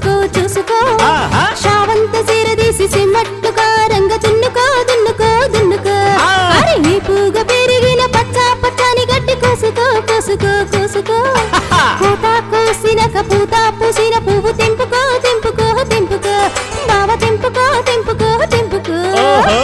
చూసుకో చూసుకో ఆహా. షావంత సిరదీసి సిమ్మట్టుగా రంగ దున్నుకో దున్నుకో దున్నుకో ఆ. అరే ఈ పూగ పెరిగిన పచ్చ పచ్చని గడ్డి కోసుకో కోసుకో కోసుకో పూత కోసినక పూత పూసిన పువ్వు తెంపుకో తెంపుకో తెంపుకో బావ తెంపుకో తెంపుకో తెంపుకో ఓహో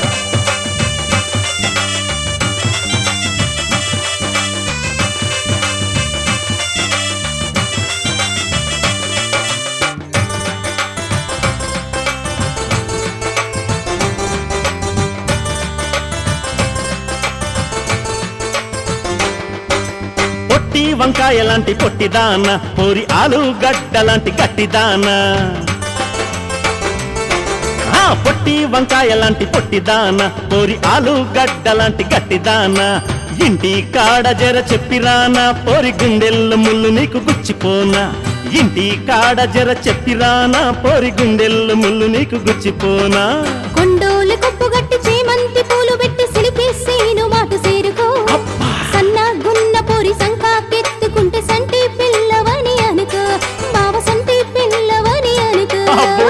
పొట్టి వంకాయ లాంటి పొట్టిదాన పోరి ఆలుగడ్డ లాంటి గట్టిదాన ఆ పొట్టి వంకాయ లాంటి పొట్టిదాన పోరి ఆలుగడ్డ లాంటి గట్టిదాన ఇంటి కాడ జర చెప్పిరానా పోరి గుండెల్లో ముళ్ళు నీకు గుచ్చిపోనా ఇంటి కాడ జర చెప్పిరానా పోరి గుండెల్లో ముళ్ళు నీకు గుచ్చిపోనా కొండోలు కొప్పు గట్టి చేమంతి పూలు పెట్టి సిలిపేసేను మాట సేరుకో సన్న గున్న పొరి సంకాకెత్తుకుంటే సంటి పిల్లవని అనుకో బావ సంటి పిల్లవని అనుకో అబ్బో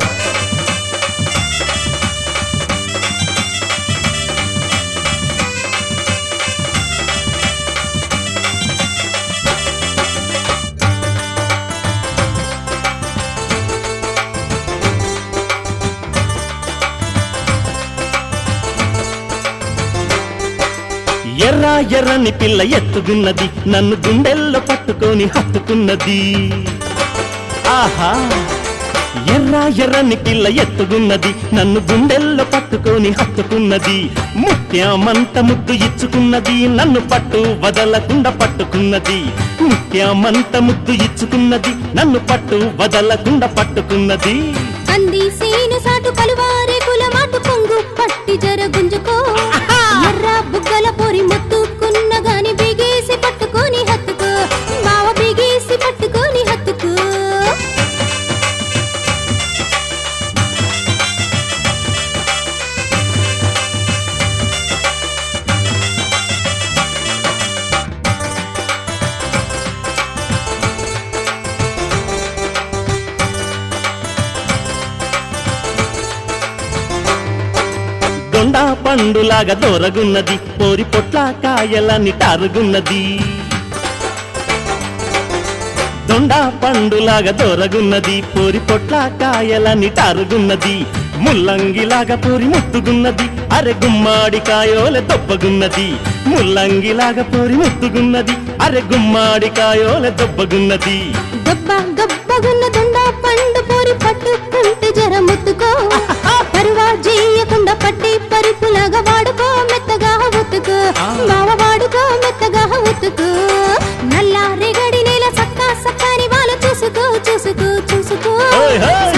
ఎర్ర ఎర్రని పిల్ల ఎత్తుకున్నది నన్ను గుండెల్లో పట్టుకొని హత్తుకున్నది ఆహా ఎర్ర ఎర్రని పిల్ల ఎత్తుకున్నది నన్ను గుండెల్లో పట్టుకొని హత్తుకున్నది ముత్యమంత ముద్దు ఇచ్చుకున్నది నన్ను పట్టు వదలకుండా పట్టుకున్నది ముత్యమంత ముద్దు ఇచ్చుకున్నది నన్ను పట్టు వదలకుండా పట్టుకున్నది అంది సీను సాటు కలువారే కులమాటు పొంగు పట్టి జర గుంజుకో ఎర్ర బుగ్గల పొరి మొత్తుకున్న గాని బిగేసి పట్టుకొని హత్తుకో బావ బిగేసి పట్టుకొని హత్తుకో దొండ పండులాగా దొరగున్నది పోరి పొట్ల కాయలని టారుగున్నది దొండ పండులాగా దొరగున్నది పోరి పొట్ల కాయలని టారుగున్నది ముల్లంగిలాగా పోరి ముత్తుగున్నది అరె గుమ్మాడి కాయోల దొబ్బగున్నది ముల్లంగిలాగా పోరి ముత్తుగున్నది అరె గుమ్మాడి కాయోల దొబ్బగున్నది గబ్బ గబ్బగున్న దొండ పండు పోరి పట్టుకుంటే జర ముత్తుకో పరువా చేయకుండా పట్టి పరుపులాగా వాడుకో మెత్తగా ఉతుకో బావ వాడుకో మెత్తగా ఉతుకో నల్ల రేగడి నేల సక్కా సక్కాని వాళ్ళు చూసుకో చూసుకో చూసుకో ఓయ్ హోయ్.